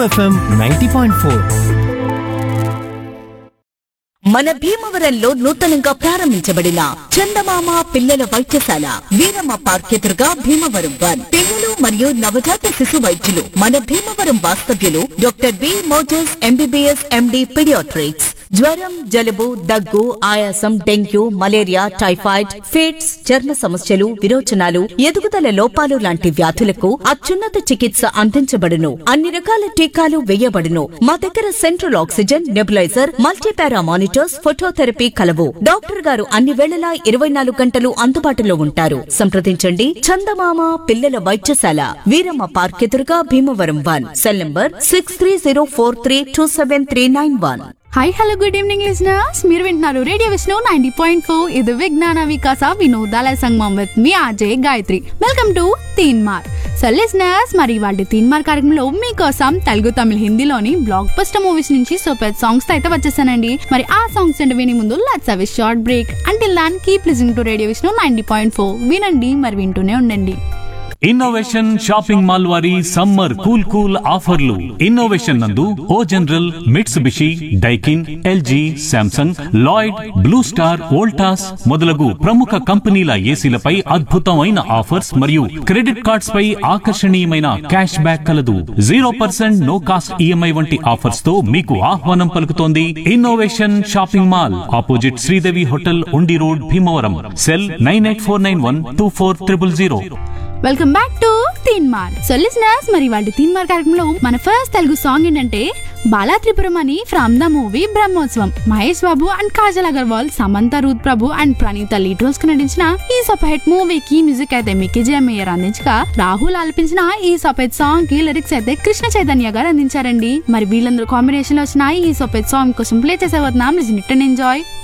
FM ninety point four మన భీమవరంలో నూతనంగా ప్రారంభించబడిన చందమామ పిల్లల వైద్యశాల వీరమ్మ పార్క్ ఎదురుగా భీమవరం వన్ పిల్లలు మరియు నవజాత శిశు వైద్యులు మన భీమవరం వాస్తవ్యులు doctor B Moses MBBS MD paediatrics జ్వరం జలుబు దగ్గు ఆయాసం డెంగ్యూ మలేరియా టైఫాయిడ్ ఫిట్స్ చర్మ సమస్యలు విరోచనాలు ఎదుగుదల లోపాలు లాంటి వ్యాధులకు అత్యున్నత చికిత్స అందించబడును అన్ని రకాల టీకాలు వేయబడును మా దగ్గర central oxygen nebuliser multipara monitors phototherapy కలవు డాక్టర్ గారు అన్ని వేళలా ఇరవై నాలుగు గంటలు అందుబాటులో ఉంటారు సంప్రదించండి చందమామ పిల్లల వైద్యశాల వీరమ్మ పార్క్ ఎదురుగా Bhimavaram one cell number six three zero four three two seven three nine one hi hello good evening listeners మీరు వింటున్నారు radio Vishnu ninety point four ఇది విజ్ఞాన వికాస వినోదాల సంగమం విత్ మీ RJ Gayatri welcome to Teen Maar so listeners మరి వాటి తీన్ మార్ కార్యక్రమంలో మీకోసం తెలుగు తమిళ హిందీలోని బ్లాక్ బస్టర్ మూవీస్ నుంచి సూపర్ సాంగ్స్ తో అయితే వచ్చేసానండి మరి ఆ సాంగ్స్ అంటే విని ముందు let's have short break until then keep listening to radio Vishnu ninety point four వినండి మరి వింటూనే ఉండండి ఇన్నోవేషన్ షాపింగ్ మాల్ వారి సమ్మర్ కూల్ కూల్ ఆఫర్లు ఇన్నోవేషన్ నందు O general Mitsubishi Daikin LG Samsung Lloyd blue star Voltas మొదలగు ప్రముఖ కంపెనీల ఏసీలపై అద్భుతమైన ఆఫర్స్ మరియు క్రెడిట్ కార్డ్స్ పై ఆకర్షణీయమైన క్యాష్ బ్యాక్ కలదు zero percent no cost EMI వంటి ఆఫర్స్ తో మీకు ఆహ్వానం పలుకుతోంది innovation shopping mall opposite Sridevi hotel Undi road Bhimavaram cell nine eight four nine one two four triple zero welcome back to Teen Maar so listeners మరి వాళ్ళ తీన్ మార్ కార్యక్రమంలో మన ఫస్ట్ తెలుగు సాంగ్ ఏంటంటే బాలా త్రిపురం అని from the movie Brahmotsavam Mahesh Babu and Kajal Agarwal Samantha Ruth Prabhu and Pranitha lead roles కి నటించిన ఈ సపహెట్ మూవీకి మ్యూజిక్ అయితే మిక్కీ జే మేయర్ అందించగా రాహుల్ ఆలపించిన ఈ సపేట్ సాంగ్ కి లిరిక్స్ అయితే కృష్ణ చైతన్య గారు అందించారండి మరి వీళ్ళందరూ కాంబినేషన్ లో వచ్చిన ఈ సపేట్ సాంగ్ కోసం ప్లే చేసే వద్దాం లిజన్ ఇట్ అండ్ ఎంజాయ్